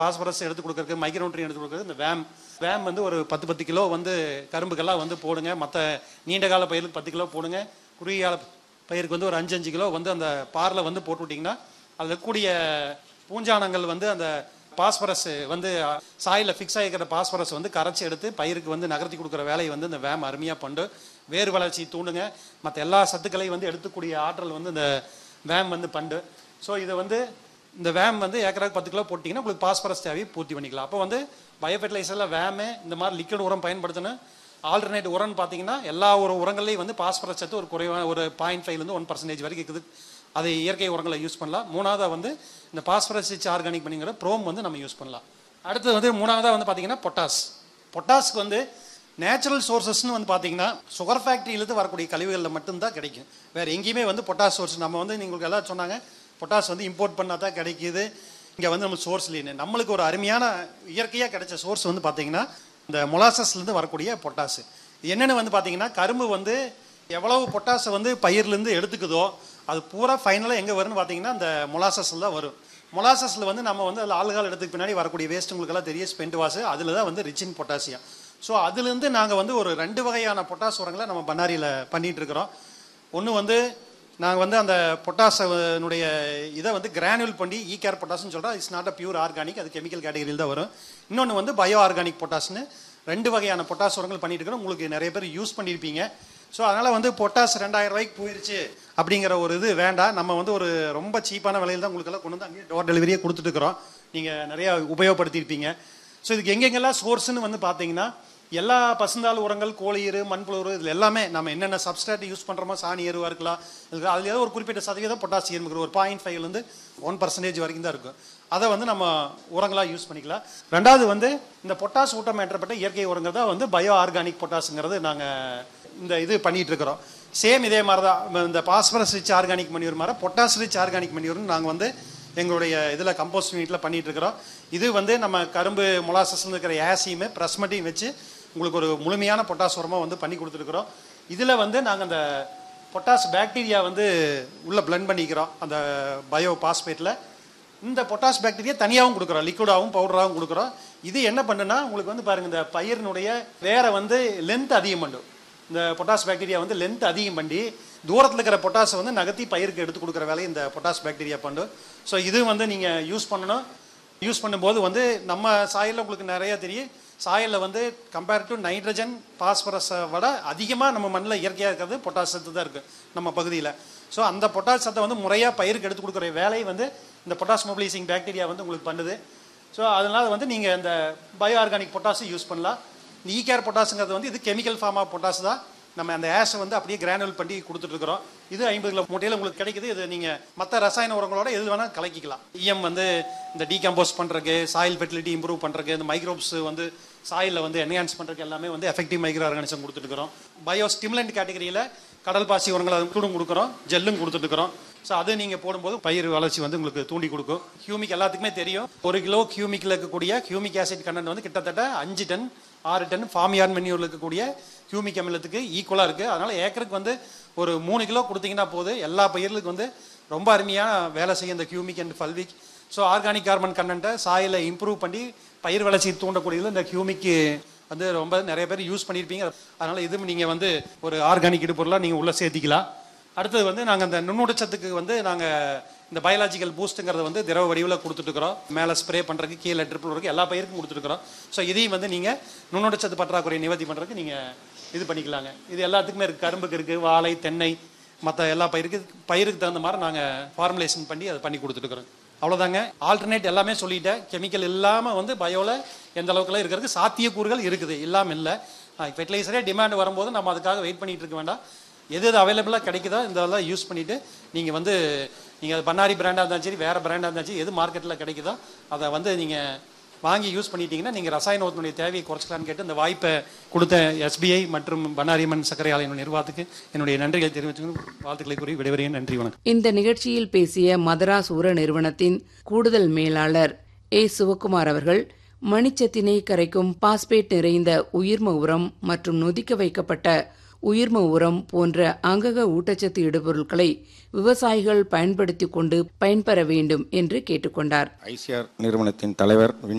phosphorus எடுத்து கொடுக்கறதுக்கு மைக்ரோன்ட்ரி எடுத்து கொடுக்கறது இந்த வேம் வேம் வந்து ஒரு பத்து பத்து கிலோ வந்து கரும்புக்கெல்லாம் வந்து போடுங்க மற்ற நீண்ட கால பயிருக்கு பத்து கிலோ போடுங்க குறுகிய கால பயிருக்கு வந்து ஒரு அஞ்சு அஞ்சு கிலோ வந்து அந்த பாரில் வந்து போட்டு விட்டிங்கன்னா அதில் இருக்கக்கூடிய பூஞ்சானங்கள் வந்து அந்த பாஸ்பரஸ் வந்து சாயில ஃபிக்ஸ் ஆகிக்கிற பாஸ்பரஸ் வந்து கரைச்சி எடுத்து பயிருக்கு வந்து நகர்த்தி கொடுக்குற வேலையை வந்து இந்த வேம் அருமையாக பண்ணு வேர் வளர்ச்சி தூண்டுங்க மற்ற எல்லா சத்துக்களையும் வந்து எடுத்துக்கூடிய ஆற்றல் வந்து இந்த வேம் வந்து பண்டு ஸோ இதை வந்து இந்த வேம் வந்து ஏக்கராக்கு பத்து கிலோ போட்டிங்கன்னா உங்களுக்கு பாஸ்பரஸ் தேவையை பூர்த்தி பண்ணிக்கலாம் அப்போ வந்து பயோ ஃபெர்டிலைசரில் வேமு இந்த மாதிரி லிக்விட் உரம் பயன்படுத்தணும் ஆல்டர்னேட் உரம்னு பார்த்தீங்கன்னா எல்லா ஒரு உரங்கள்லையும் வந்து பாஸ்பரஸ் சத்து ஒரு குறைவான ஒரு பாயிண்ட் ஃபைவ்லேருந்து ஒன் பர்சன்டேஜ் வரைக்கும் இருக்குது அதை இயற்கை உரங்களை யூஸ் பண்ணலாம் மூணாவதாக வந்து இந்த பாஸ்பரஸ் ரிச் ஆர்கானிக் பண்ணிங்கிற ப்ரோம் வந்து நம்ம யூஸ் பண்ணலாம் அடுத்தது வந்து மூணாவதாக வந்து பார்த்தீங்கன்னா பொட்டாஸ் பொட்டாஸ்க்கு வந்து நேச்சுரல் சோர்சஸ்னு வந்து பார்த்தீங்கன்னா சுகர் ஃபேக்ட்ரியிலேருந்து வரக்கூடிய கழிவுகளில் மட்டும்தான் கிடைக்கும் வேறு எங்கேயுமே வந்து பொட்டாஸ் சோர்ஸ் நம்ம வந்து உங்களுக்கு எல்லாம் சொன்னாங்க பொட்டாஸ் வந்து இம்போர்ட் பண்ணால் தான் கிடைக்குது இங்கே வந்து நம்ம சோர்ஸ் இல்லைன்னு நம்மளுக்கு ஒரு அருமையான இயற்கையாக கிடைச்ச சோர்ஸ் வந்து பார்த்தீங்கன்னா இந்த மொலாசஸ்லேருந்து வரக்கூடிய பொட்டாஸ் இது என்னென்னு வந்து பார்த்தீங்கன்னா கரும்பு வந்து எவ்வளவு பொட்டாஸை வந்து பயிர்லேருந்து எடுத்துக்குதோ அது பூரா ஃபைனலாக எங்கே வரும்னு பார்த்தீங்கன்னா அந்த மொலாசஸில் தான் வரும் மொலாசஸில் வந்து நம்ம வந்து அதில் ஆளுகால் இடத்துக்கு பின்னாடி வரக்கூடிய வேஸ்ட் உங்களுக்கெல்லாம் தெரிய ஸ்பெண்ட் வாசு அதில் தான் வந்து ரிச் இன் பொட்டாசியம் ஸோ அதுலேருந்து நாங்கள் வந்து ஒரு ரெண்டு வகையான பொட்டாஸ் உரங்களை நம்ம பண்ணாரியில் பண்ணிகிட்டு இருக்கிறோம் ஒன்று வந்து நாங்கள் வந்து அந்த பொட்டாசனுடைய இதை வந்து கிரானுவல் பண்ணி ஈ கேர் பொட்டாஸ்னு சொல்கிறோம் it's not a pure organic அது கெமிக்கல் கேட்டகரியில் தான் வரும் இன்னொன்று வந்து பயோ ஆர்கானிக் பொட்டாஸ்னு ரெண்டு வகையான பொட்டாஸ் உரங்கள் பண்ணிட்டு இருக்கிறோம் உங்களுக்கு நிறைய பேர் யூஸ் பண்ணியிருப்பீங்க ஸோ அதனால் வந்து பொட்டாஸ் ரெண்டாயிரம் ரூபாய்க்கு போயிருச்சு அப்படிங்கிற ஒரு இது வேண்டாம் நம்ம வந்து ஒரு ரொம்ப சீப்பான விலையில் தான் உங்களுக்கெல்லாம் கொண்டு வந்து அங்கேயே டோர் டெலிவரியே கொடுத்துட்டுருக்குறோம் நீங்கள் நிறையா உபயோகப்படுத்தியிருப்பீங்க ஸோ இதுக்கு எங்கெங்கெல்லாம் சோர்ஸ்னு வந்து பார்த்தீங்கன்னா எல்லா பசுந்தாள் உரங்கள் கோழியரு மண்புழு இதில் எல்லாமே நம்ம என்னென்ன சப்ஸ்ட்ராட் யூஸ் பண்ணுறோமோ சாணி எருவாக இருக்கலாம் இதுக்கு அதில் ஏதோ ஒரு குறிப்பிட்ட சதவீதம் பொட்டாசியம் இருக்கிற ஒரு பாயிண்ட் ஃபைவ்லேருந்து ஒன் பர்சன்டேஜ் வரைக்கும் தான் இருக்கும் அதை வந்து நம்ம உரங்களாக யூஸ் பண்ணிக்கலாம் ரெண்டாவது வந்து இந்த பொட்டாஸ் ஊட்டம் ஏற்றப்பட்ட இயற்கை உரங்கள் தான் வந்து பயோ ஆர்கானிக் பொட்டாஸுங்கிறது நாங்கள் இந்த இது பண்ணிட்டு இருக்கிறோம் சேம் இதே மாதிரி தான் இந்த பாஸ்பரஸ் ரிச் ஆர்கானிக் மணியூர் மாதிரி பொட்டாஸ் ரிச் ஆர்கானிக் மணியூர்னு நாங்கள் வந்து எங்களுடைய இதில் கம்போஸ்ட் யூனிட்டில் பண்ணிட்டு இருக்கிறோம் இது வந்து நம்ம கரும்பு மொலாசஸ்ல இருக்கிற ஏசியுமே ப்ரெஸ்மட்டையும் வச்சு உங்களுக்கு ஒரு முழுமையான பொட்டாஸ் உரமாக வந்து பண்ணி கொடுத்துருக்குறோம் இதில் வந்து நாங்கள் அந்த பொட்டாஸ் பாக்டீரியா வந்து உள்ளே blend பண்ணிக்கிறோம் அந்த பயோ பாஸ்பேட்டில் இந்த பொட்டாஸ் பாக்டீரியா தனியாகவும் கொடுக்குறோம் லிக்விடாகவும் பவுடராகவும் கொடுக்குறோம் இது என்ன பண்ணுன்னா உங்களுக்கு வந்து பாருங்க இந்த பயிரினுடைய வேற வந்து லென்த் அதிகம் பண்ணும் இந்த பொட்டாஸ் பாக்டீரியா வந்து லென்த் அதிகம் பண்ணி தூரத்தில் இருக்கிற பொட்டாஸை வந்து நகர்த்தி பயிருக்கு எடுத்து கொடுக்குற வேலையை இந்த பொட்டாஸ் பாக்டீரியா பண்ணும் ஸோ இது வந்து நீங்கள் யூஸ் பண்ணணும் யூஸ் பண்ணும்போது வந்து நம்ம சாயலில் உங்களுக்கு நிறையா தெரியும் சாயலில் வந்து கம்பேர் டு நைட்ரஜன் பாஸ்பரஸை விட அதிகமாக நம்ம மண்ணில் இயற்கையாக இருக்கிறது பொட்டாஸ் சத்து தான் இருக்குது நம்ம பகுதியில் ஸோ அந்த பொட்டாஸ் சத்தை வந்து முறையாக பயிருக்கு எடுத்து கொடுக்குற வேலையை வந்து இந்த பொட்டாஸ் மொபிலைசிங் பாக்டீரியா வந்து உங்களுக்கு பண்ணுது ஸோ அதனால் வந்து நீங்கள் இந்த பயோ ஆர்கானிக் பொட்டாஸும் யூஸ் பண்ணலாம் இந்த ஈகேர் பொட்டாஸுங்கிறது வந்து இது கெமிக்கல் ஃபார்ம் ஆஃப் பொட்டாஸ் தான் நம்ம அந்த ஆஷை வந்து அப்படியே கிரானுவல் பண்ணி கொடுத்துட்ருக்குறோம் இது ஐம்பது கிலோ மூட்டையில் உங்களுக்கு கிடைக்குது இது நீங்கள் மற்ற ரசாயன உரங்களோட எது வேணால் கலக்கிக்கலாம் இஎம் வந்து இந்த டீகம்போஸ் பண்ணுறதுக்கு சாயில் ஃபெர்டிலிட்டி இம்ப்ரூவ் பண்ணுறதுக்கு இந்த மைக்ரோப்ஸ் வந்து சாயிலில் வந்து என்ஹான்ஸ் பண்ணுறதுக்கு எல்லாமே வந்து எஃபெக்டிவ் மைக்ரோ ஆர்கானிசம் கொடுத்துட்டுருக்குறோம் பயோ ஸ்டிமுலண்ட் கேட்டகரியில் கடல் பாசி உரங்களை அதுவும் கொடுக்குறோம் ஜெல்லும் கொடுத்துட்டுருக்குறோம் ஸோ அது நீங்கள் போடும்போது பயிர் வளர்ச்சி வந்து உங்களுக்கு தூண்டி கொடுக்கும் ஹியூமிக் எல்லாத்துக்குமே தெரியும் ஒரு கிலோ ஹியூமிக்கில் இருக்கக்கூடிய ஹியூமிக் ஆசிட் கண்டென்ட் வந்து கிட்டத்தட்ட அஞ்சு டன் ஆறு டன் ஃபார்மியான் மென்யூரில் இருக்கக்கூடிய ஹியூமிக் அமிலத்துக்கு ஈக்குவலாக இருக்குது அதனால் ஏக்கருக்கு வந்து ஒரு மூணு கிலோ கொடுத்தீங்கன்னா போது எல்லா பயிர்களுக்கு வந்து ரொம்ப அருமையாக வேலை செய்யும் இந்த humic and fulvic so organic carbon கண்டென்ட்டை சாயில இம்ப்ரூவ் பண்ணி பயிர் வளர்ச்சி தூண்டக்கூடியதில் இந்த ஹியூமிக்கு வந்து ரொம்ப நிறைய பேர் யூஸ் பண்ணியிருப்பீங்க அதனால் இதுவும் நீங்கள் வந்து ஒரு ஆர்கானிக் இடுபொருளாக நீங்கள் உள்ளே சேர்த்திக்கலாம் அடுத்தது வந்து நாங்கள் அந்த நுண்ணுடச்சத்துக்கு வந்து நாங்கள் இந்த பயாலஜிக்கல் பூஸ்ட்டுங்கிறத வந்து திரவ வடிவில் கொடுத்துட்ருக்குறோம் மேலே ஸ்ப்ரே பண்ணுறதுக்கு கீழே ட்ரிப்பிள் வரைக்கும் எல்லா பயிருக்கும் கொடுத்துருக்குறோம் ஸோ இதையும் வந்து நீங்கள் நுண்ணுடச்சத்து பற்றாக்குறையை நிவர்த்தி பண்ணுறதுக்கு நீங்கள் இது பண்ணிக்கலாங்க இது எல்லாத்துக்குமே இருக்குது கரும்புக்கு இருக்குது வாழை தென்னை மற்ற எல்லா பயிருக்கு பயிருக்கு தகுந்த மாதிரி நாங்கள் ஃபார்முலேஷன் பண்ணி அதை பண்ணி கொடுத்துட்டுருக்குறோம் அவ்வளோதாங்க ஆல்டர்னேட் எல்லாமே சொல்லிட்டேன் கெமிக்கல் இல்லாமல் வந்து பயோவில் எந்த அளவுக்குலாம் இருக்கிறதுக்கு சாத்தியக்கூறுகள் இருக்குது இல்லாமல் இல்லை ஃபெர்டிலைசரே டிமாண்ட் வரும்போது நம்ம அதுக்காக வெயிட் பண்ணிட்டு இருக்க வேண்டாம் எது எது அவைலபிளாக கிடைக்குதோ இந்த இதெல்லாம் யூஸ் பண்ணிவிட்டு நீங்கள் வந்து நீங்கள் அது பண்ணாரி பிராண்டாக இருந்தாலும் சரி வேறு பிராண்டாக இருந்தாலும் சரி எது மார்க்கெட்டில் கிடைக்குதோ அதை வந்து நீங்கள் வாங்கி யூஸ் பண்ணிட்டீங்கன்னா நீங்கள் ரசாயன உரத்தினுடைய தேவையை குறைச்சிக்கலான்னு கேட்டு இந்த வாய்ப்பை கொடுத்த எஸ்பிஐ மற்றும் பண்ணாரியம்மன் சர்க்கரை ஆலையின் நிர்வாகத்துக்கு என்னுடைய நன்றிகளை தெரிவித்து வாழ்த்துக்களை கூறி விடைபெறுகிறேன் நன்றி வணக்கம் இந்த நிகழ்ச்சியில் பேசிய மதராஸ் உர நிறுவனத்தின் கூடுதல் மேலாளர் ஏ சிவக்குமார் அவர்கள் மணிச்சத்தினை கரைக்கும் பாஸ்பேட் நிறைந்த உயிர்ம உரம் மற்றும் நொதிக்க வைக்கப்பட்ட உயிர்ம உரம் போன்ற அங்கக ஊட்டச்சத்து இடுபொருட்களை விவசாயிகள் பயன்படுத்திக் கொண்டு பயன்பெற வேண்டும் என்று கேட்டுக்கொண்டார் ஐசிஆர் நிறுவனத்தின் தலைவர்